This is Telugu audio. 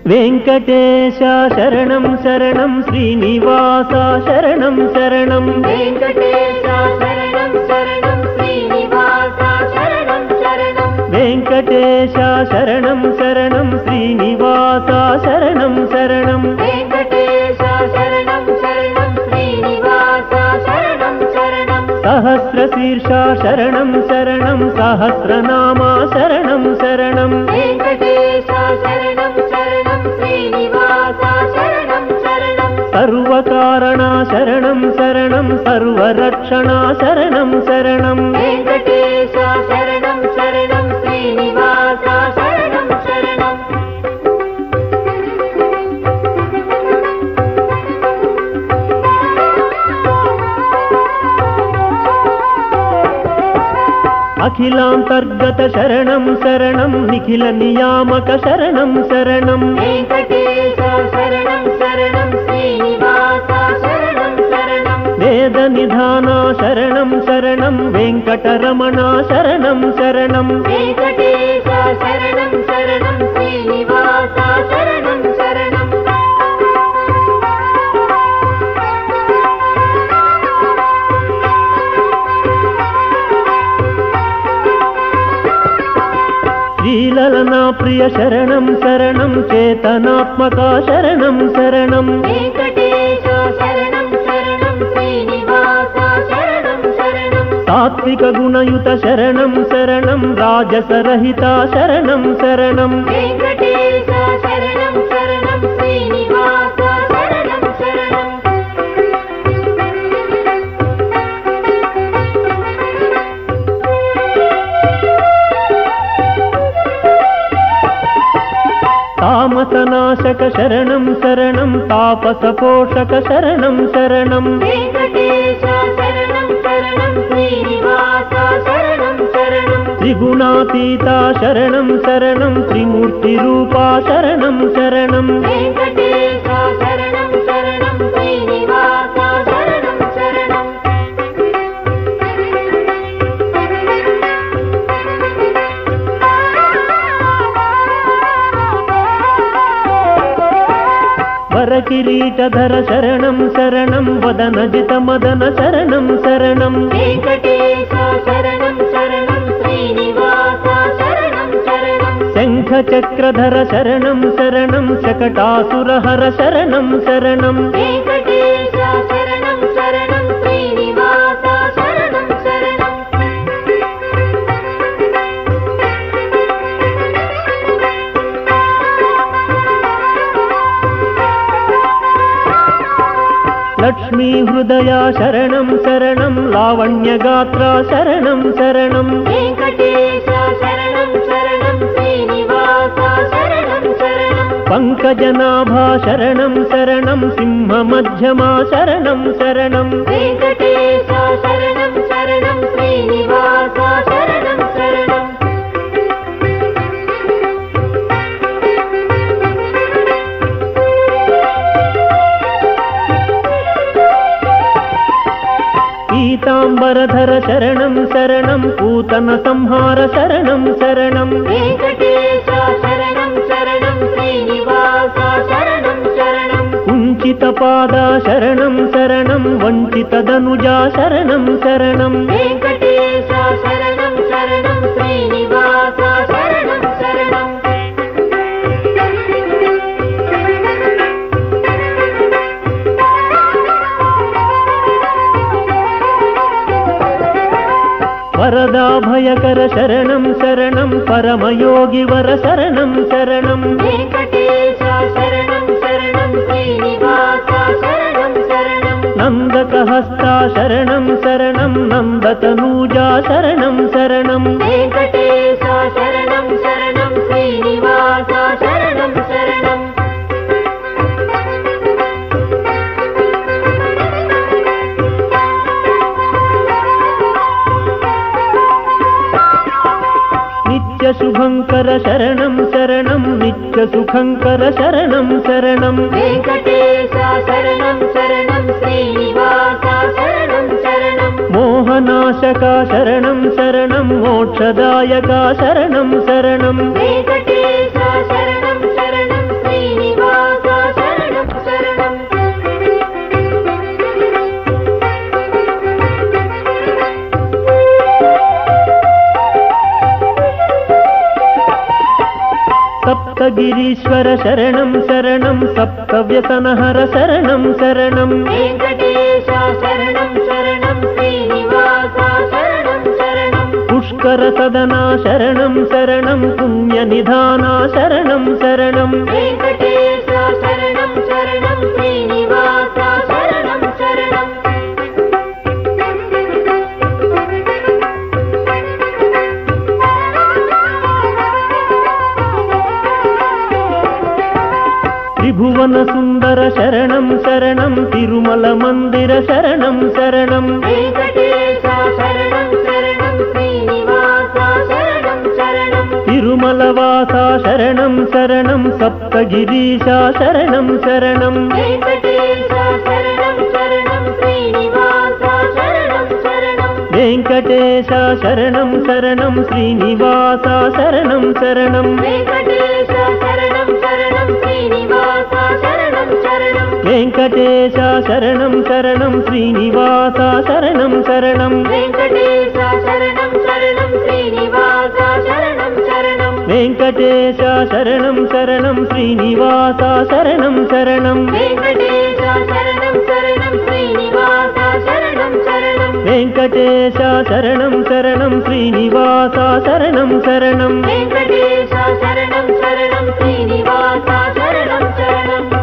వెంకటేశ శరణం శరణం శ్రీనివాస శరణం శరణం వెంకటేశ శరణం శరణం శ్రీనివాస శరణం శరణం వెంకటేశ శరణం శరణం శ్రీనివాస శరణం శరణం వెంకటేశ శరణం శరణం శ్రీనివాస శరణం శరణం సహస్రశీర్ష శరణం శరణం సహస్రనామ శరణం శరణం వెంకటేశ శరణం శరణం శ్రీనివాస శరణం శరణం సర్వకారణ శరణం శరణం సర్వరక్షణ శరణం శరణం వెంకటేశ శరణం శరణం శ్రీనివాస శరణం శరణం అఖిలాంతర్గత శరణం శరణం నిఖిల నియామక శరణం శరణం వెంకటేశ శరణం శరణం శ్రీనివాస శరణం శరణం వేద నిధాన శరణం శరణం వెంకటరమణ శరణం శరణం వెంకటేశ శరణం శరణం శ్రీనివాస శరణం శరణం శ్రీలలనా ప్రియ శరణం శరణం చేతనాత్మక శరణం శరణం వెంకటేశ శరణం శరణం శ్రీనివాస శరణం శరణం సాత్విక గుణయుత శరణం శరణం రాజసరహిత శరణం శరణం వెంకటేశ శరణం శరణం శ్రీనివాస శరణం శరణం తామసనాశక శరణం శరణం తాపస పోషక శరణం శరణం వెంకటేశ శరణం శరణం శ్రీనివాస శరణం శరణం త్రిగుణాతీత శరణం శరణం త్రిమూర్తి రూపా శరణం శరణం వెంకటేశ శరణం శరణం శ్రీనివాస శరణం శరణం వరకిరీటధర శరణం శరణం వదనజిత మదన శరణం శరణం వెంకటేశ శరణం శరణం శ్రీనివాస శరణం శరణం శంఖ చక్రధర శరణం శరణం శకటాసురహర శరణం శరణం వెంకటేశ శరణం శరణం శ్రీనివాస శరణం శరణం లక్ష్మీ హృదయ శరణం శరణం లావణ్యగాత్ర శరణం శరణం వెంకటేశ శరణం శరణం శ్రీనివాస శరణం శరణం పంకజనాభా శరణం శరణం సింహ మధ్యమా శరణం శరణం వెంకటేశ శరణం శరణం శ్రీనివాస శరణం శరణం పీతాంబరధర శరణం శరణం పూతన సంహార శరణం శరణం వెంకటేశ శరణం శరణం శ్రీనివాస శరణం శరణం కుంచిత పాద శరణం శరణం వంచిత ధనుజా శరణం శరణం వెంకటేశ శరణం శరణం శ్రీనివాస శరణం శరణం వరదాభయకర శరణం శరణం పరమయోగి వర శరణం శరణం వెంకటేశ శరణం శరణం శ్రీనివాస శరణం శరణం నందక హస్త శరణం శరణం నందతనూజా శరణం శరణం వెంకటేశ శరణం శరణం శ్రీనివాస శరణం శరణం నిత్య శుభంకర శరణం శరణం నిత్య సుఖంకర శరణం శరణం వెంకటేశ శరణం శరణం శ్రీనివాస శరణం శరణం మోహనాశక శరణం శరణం మోక్షదాయక శరణం శరణం వెంకటేశ శరణం శరణం శ్రీనివాస సప్తగిరీశ్వర శరణం శరణం సప్తవ్యసనహర శరణం శరణం వెంకటేశ శరణం శరణం శ్రీనివాస శరణం శరణం పుష్కర సదనా శరణం శరణం పుణ్య నిధానా శరణం శరణం వెంకటేశ శరణం శరణం శ్రీనివాస శరణం శరణం త్రిభువన సుందర శరణం శరణం తిరుమల మందిర శరణం శరణం వెంకటేశ శరణం శరణం శ్రీనివాస శరణం శరణం తిరుమల వాస శరణం శరణం సప్తగిరీశ శరణం శరణం వెంకటేశ శరణం శరణం శ్రీనివాస శరణం శరణం వెంకటేశ శరణం శరణం శ్రీనివాస శరణం శరణం వెంకటేశ శరణం శరణం శ్రీనివాస శరణం శరణం వెంకటేశ శరణం శరణం శ్రీనివాస శరణం శరణం వెంకటేశ శరణం శరణం శ్రీనివాస శరణం శరణం వెంకటేశ శరణం శరణం శ్రీనివాస శరణం శరణం వెంకటేశ శరణం శరణం శ్రీనివాస శరణం శరణం వెంకటేశ శరణం శరణం శ్రీనివాస శరణం శరణం వెంకటేశ శరణం శరణం శ్రీనివాస శరణం శరణం